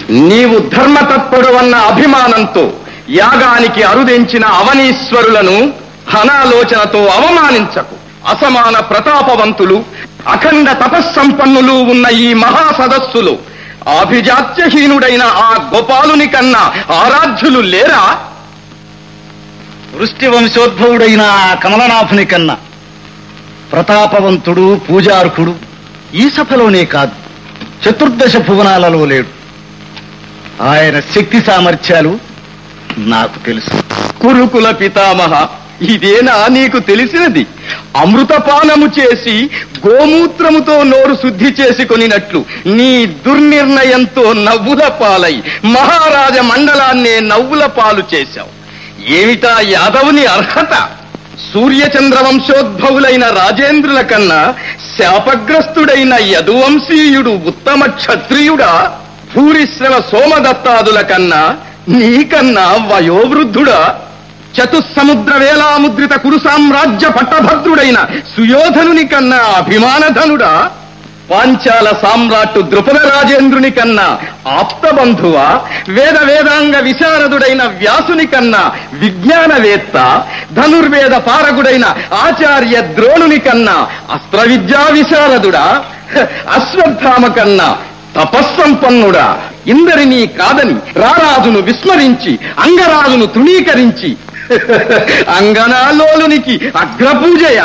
నీవు ధర్మతత్పడు అన్న అభిమానంతో యాగానికి అరుదించిన అవనీశ్వరులను అనాలోచనతో అవమానించకు అసమాన ప్రతాపవంతులు అఖండ తపస్సంపన్నులు ఉన్న ఈ మహాసదస్సులో అభిజాత్యహీనుడైన ఆ గోపాలుని కన్నా ఆరాధ్యులు లేరా వృష్టి వంశోద్భవుడైన ఆ కమలనాభుని కన్నా ప్రతాపవంతుడు పూజార్కుడు ఈ సభలోనే కాదు చతుర్దశ భువనాలలో లేడు ఆయన శక్తి సామర్థ్యాలు నాకు తెలుసు కురుకుల పితామహ ఇదేనా నీకు తెలిసినది అమృతపానము చేసి గోమూత్రముతో నోరు శుద్ధి చేసుకొనినట్లు నీ దుర్నిర్ణయంతో నవ్వుల పాలై మహారాజ మండలాన్నే నవ్వుల పాలు చేశావు ఏమిటా యాదవుని అర్హత సూర్యచంద్ర వంశోద్భవులైన రాజేంద్రుల కన్నా శాపగ్రస్తుడైన యదువంశీయుడు ఉత్తమ క్షత్రియుడా భూరిశ్రవ సోమదత్తాదుల కన్నా నీకన్నా వయోవృద్ధుడా చతుస్సముద్ర వేలాముద్రిత కురు సామ్రాజ్య పట్టభద్రుడైన సుయోధనుని కన్నా అభిమానధనుడా పాంచాల సామ్రాట్టు ద్రుపద రాజేంద్రుని కన్నా ఆప్తబంధువా వేద వేదాంగ విశారదుడైన వ్యాసుని కన్నా విజ్ఞానవేత్త ధనుర్వేద పారగుడైన ఆచార్య ద్రోణుని కన్నా అస్త్ర విద్యా విశారదుడా హ, అశ్వత్థామ కన్నా తపస్సంపన్నుడా ఇందరినీ కాదని రారాజును విస్మరించి అంగరాజును తృణీకరించి అంగనాలోలునికి అగ్రపూజయా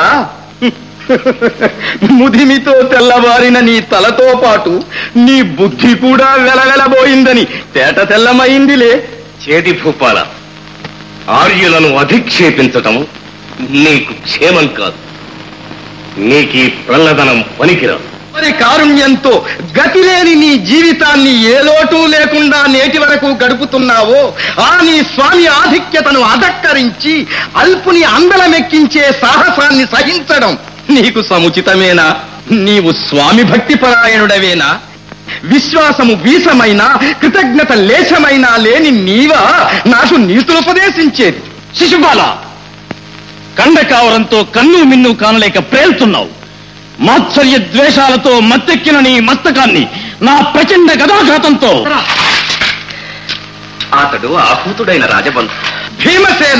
ముదిమితో తెల్లవారిన నీ తలతో పాటు నీ బుద్ధి కూడా వెలవెలబోయిందని తేట తెల్లమైందిలే చేది భూపాల ఆర్యులను అధిక్షేపించటం నీకు క్షేమం కాదు నీకీ ప్రల్లదనం పనికిరాదు మరి కారుణ్యంతో గతిలేని నీ జీవితాన్ని ఏ లోటు లేకుండా నేటి వరకు గడుపుతున్నావో ఆ నీ స్వామి ఆధిక్యతను అధక్కరించి అల్పుని అందలమెక్కించే సాహసాన్ని సహించడం నీకు సముచితమేనా నీవు స్వామి భక్తి పరాయణుడవేనా విశ్వాసము వీసమైన కృతజ్ఞత లేశమైనా లేని నీవా నాకు నీతులుపదేశించేది శిశుబాల కండకావరంతో కన్ను మిన్ను కానలేక ప్రేల్తున్నావు మాత్సర్య ద్వేషాలతో మత్తెక్కిన నీ మస్తకాన్ని నా ప్రచండ గదాఘాతంతో అతడు ఆహూతుడైన రాజబంధు భీమసేన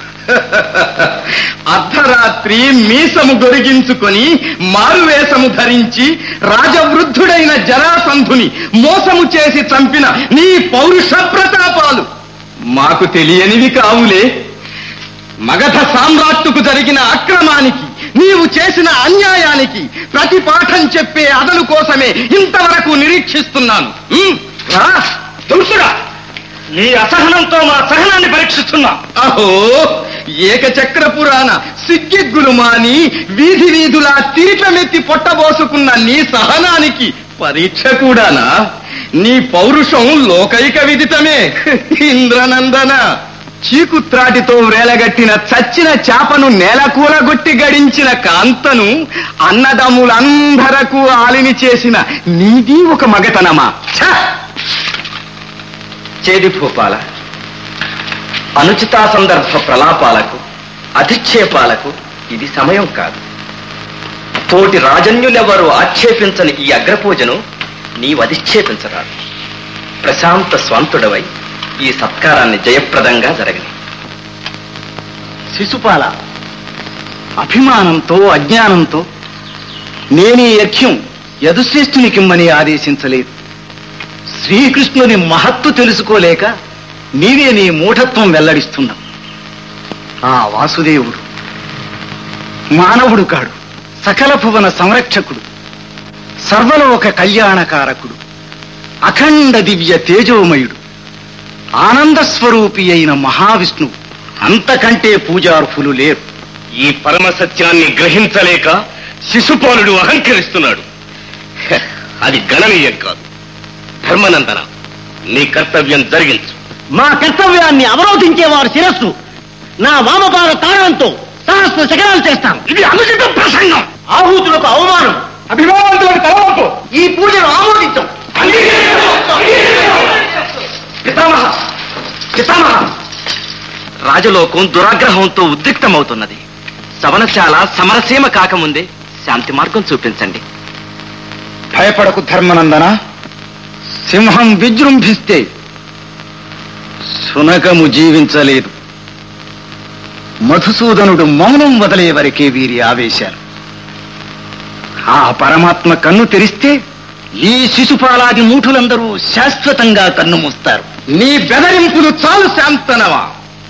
అర్ధరాత్రి మీసము గొరిగించుకొని మారువేషము ధరించి రాజవృద్ధుడైన జరాసంధుని మోసము చేసి చంపిన నీ పౌరుష ప్రతాపాలు మాకు తెలియనివి కావులే మగధ సామ్రాట్టుకు జరిగిన అక్రమానికి నీవు చేసిన అన్యాయానికి ప్రతిపాఠం చెప్పే అదను కోసమే ఇంతవరకు నిరీక్షిస్తున్నాను ఉమ్, రా, దురుసురా. నీ అసహనంతో మా సహనాన్ని పరీక్షిస్తున్నా అహో ఏకచక్ర పురాణ సిగ్గిగ్గులు మాని వీధి వీధులా తిరిపమెత్తి పొట్టబోసుకున్న నీ సహనానికి పరీక్ష కూడానా నీ పౌరుషం లోకైక విదితమే ఇంద్రనందన చీకుత్రాటితో వ్రేలగట్టిన చచ్చిన చాపను నేలకూలగొట్టి గడించిన కాంతను అన్నదమ్ములందరకు ఆలిని చేసిన నీది ఒక మగతనమా ఛ! చేది భూపాల అనుచితా సందర్భ ప్రలాపాలకు అధిక్షేపాలకు ఇది సమయం కాదు తోటి రాజన్యులెవరూ ఆక్షేపించని ఈ అగ్రపూజను నీవు అధిక్షేపించరాదు ప్రశాంత స్వంతుడవై ఈ సత్కారాన్ని జయప్రదంగా జరగని శిశుపాల అభిమానంతో అజ్ఞానంతో నేనీ యఖ్యం యదుశ్రేష్ఠునికిమ్మని ఆదేశించలేదు శ్రీకృష్ణుని మహత్తు తెలుసుకోలేక నీవే నీ మూఢత్వం వెల్లడిస్తున్నావు ఆ వాసుదేవుడు మానవుడు కాడు సకల భువన సంరక్షకుడు సర్వలోక కళ్యాణకారకుడు అఖండ దివ్య తేజోమయుడు ఆనంద స్వరూపి అయిన మహావిష్ణువు అంతకంటే పూజార్హులు లేరు ఈ పరమ సత్యాన్ని గ్రహించలేక శిశుపాలుడు అహంకరిస్తున్నాడు హె, అది గణనీయం కాదు ధర్మనందన నీ కర్తవ్యం జరిగించు మా కర్తవ్యాన్ని అవరోధించే వారి శిరస్సు నా వామపాద తాళంతో సహస్ర శకరాలు చేస్తాం ఇది అనుచిత ప్రసంగం ఆహూతులకు అవమానం అభిమానవంతులకు తలవంపు ఈ పూజను ఆమోదించం పితామహ పితామహ రాజలోకం దురాగ్రహంతో ఉద్రిక్తమవుతున్నది సవనశాల సమరసీమ కాకముందే శాంతి మార్గం చూపించండి భయపడకు ధర్మనందన సింహం విజృంభిస్తే సునకము జీవించలేదు మధుసూదనుడు మౌనం వదిలే వరకే వీరి ఆవేశాలు ఆ పరమాత్మ కన్ను తెరిస్తే ఈ శిశుపాలాది మూఠులందరూ శాశ్వతంగా కన్ను మూస్తారు నీ బెదరింపులు చాలు శాంతనవా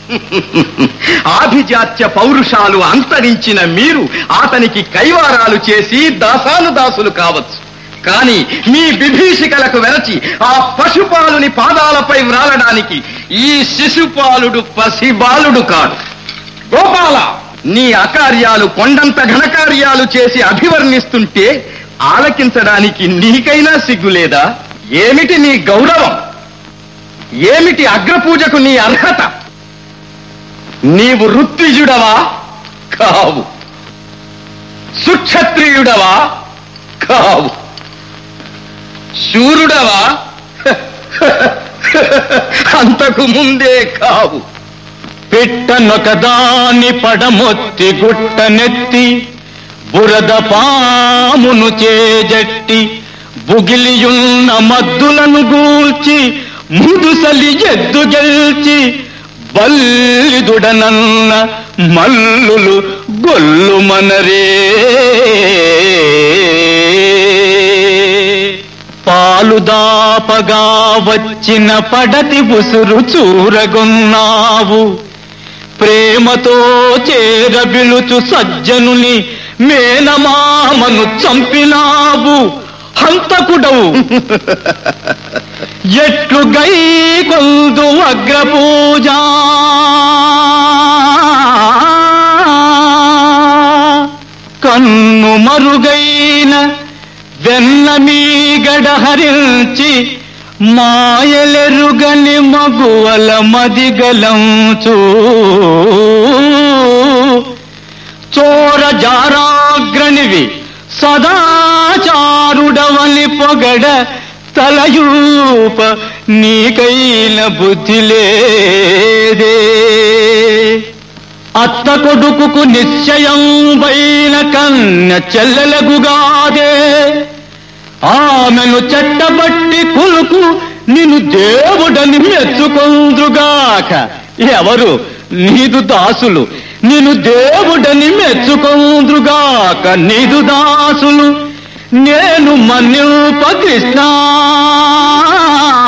ఆభిజాత్య పౌరుషాలు అంతరించిన మీరు అతనికి కైవారాలు చేసి దాసాను దాసులు కావచ్చు కాని మీ విభీషికలకు వెరచి ఆ పశుపాలుని పాదాలపై వ్రాలడానికి ఈ శిశుపాలుడు పసిబాలుడు కాడు గోపాల నీ అకార్యాలు కొండంత ఘనకార్యాలు చేసి అభివర్ణిస్తుంటే ఆలకించడానికి నీకైనా సిగ్గులేదా ఏమిటి నీ గౌరవం ఏమిటి అగ్రపూజకు నీ అర్హత నీవు ఋత్విజుడవా కావు సుక్షత్రియుడవా కావు శూరుడవా అంతకు ముందే కావు పిట్టనొకదాని పడమొత్తి గుట్టనెత్తి బురద పామును చేజట్టి బుగిలియున్న మద్దులను గూల్చి ముదుసలి ఎద్దు గెల్చి బల్లిదుడనన్న మల్లులు గొల్లు మనరే పాలు దాపగా వచ్చిన పడతి ఉసురు చూరగొన్నావు ప్రేమతో చేరబిలుచు సజ్జనుని మేనమామను చంపినావు హంతకుడవు ఎట్లు గై కొందు అగ్రపూజ కన్ను మరుగైన వెన్న మీగడ హరించి మాయలెరుగని మగువల మదిగలంచు చోర జారాగ్రనివి సదాచారుడవని పొగడ తలయూప నీకైన బుద్ధి లేదే అత్త కొడుకుకు నిశ్చయం వైన కన్న చెల్లెలగుగాదే ఆమెను చెట్టబట్టి కులుకు నిన్ను దేవుడని మెచ్చుకొందుగాక ఎవరు నీదు దాసులు నిన్ను దేవుడని మెచ్చుకొందుగాక నీదు దాసులు నేను మన్యుప కృష్ణ